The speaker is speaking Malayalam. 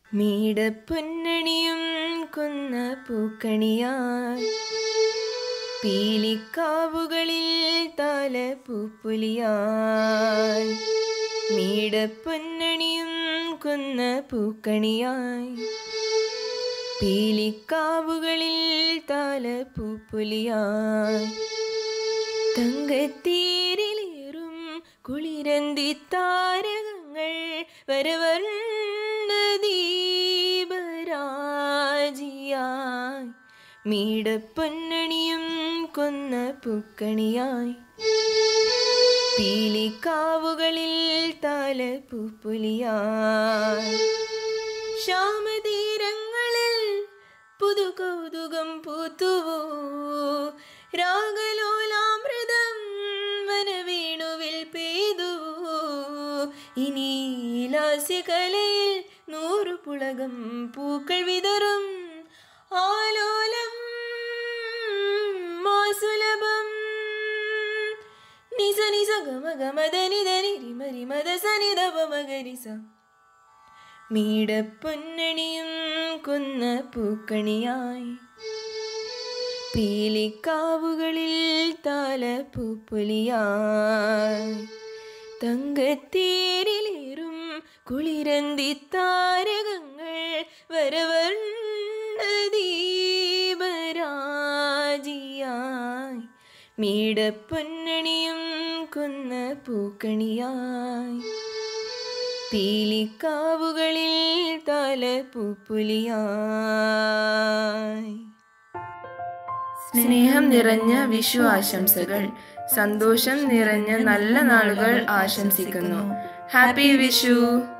മീടപ്പൊന്നണിയും കൊന്ന പൂക്കണിയായി പീലിക്കാവുകളിൽ താലപ്പൂപ്പുലിയായി മീടപ്പൊന്നണിയും കൊന്ന പൂക്കണിയായി പീലിക്കാവുകളിൽ താലപ്പൂപ്പുലിയായി തങ്കത്തീരിലേറും കുളിരന്തി താരകങ്ങൾ വരവർണ്ണ ദീപരാജിയായി മീടപ്പൊന്നണിയും കൊന്ന പൂക്കണിയായി പീലിക്കാവുകളിൽ താലപ്പൂപ്പുലിയായി ശ്യാമതീരങ്ങളിൽ പുതുകൗതുകം പൂത്തുവോ രാഗലോലാമൃതം വനവേണുവിൽ പെയ്തുവോ ഇനി ലാസ്യകലയിൽ നൂറു പുളകം പൂക്കൾ വിതറും ആലോലം മാസുലഭം നിസ നിസ ഗമ ഗമ ധനി ധനി റിമ റിമ ദ സനി ദ പ മ ഗ രി സ. മീടപ്പൊന്നണിയും കൊന്ന പൂക്കണിയായി പീലിക്കാവുകളിൽ താലപ്പൂപ്പൊലിയായി തങ്കത്തേരിലേറും കുളിരന്തി താരകങ്ങൾ വരവർണ്ണ ദീപരാജിയായി മീടപ്പൊന്നണിയും കൊന്ന പൂക്കണിയായി പീലിക്കാവുകളിൽ താലപ്പൂപ്പുലിയായി സ്നേഹം നിറഞ്ഞ വിഷു ആശംസകൾ സന്തോഷം നിറഞ്ഞ നല്ല നാളുകൾ ആശംസിക്കുന്നു ഹാപ്പി വിഷു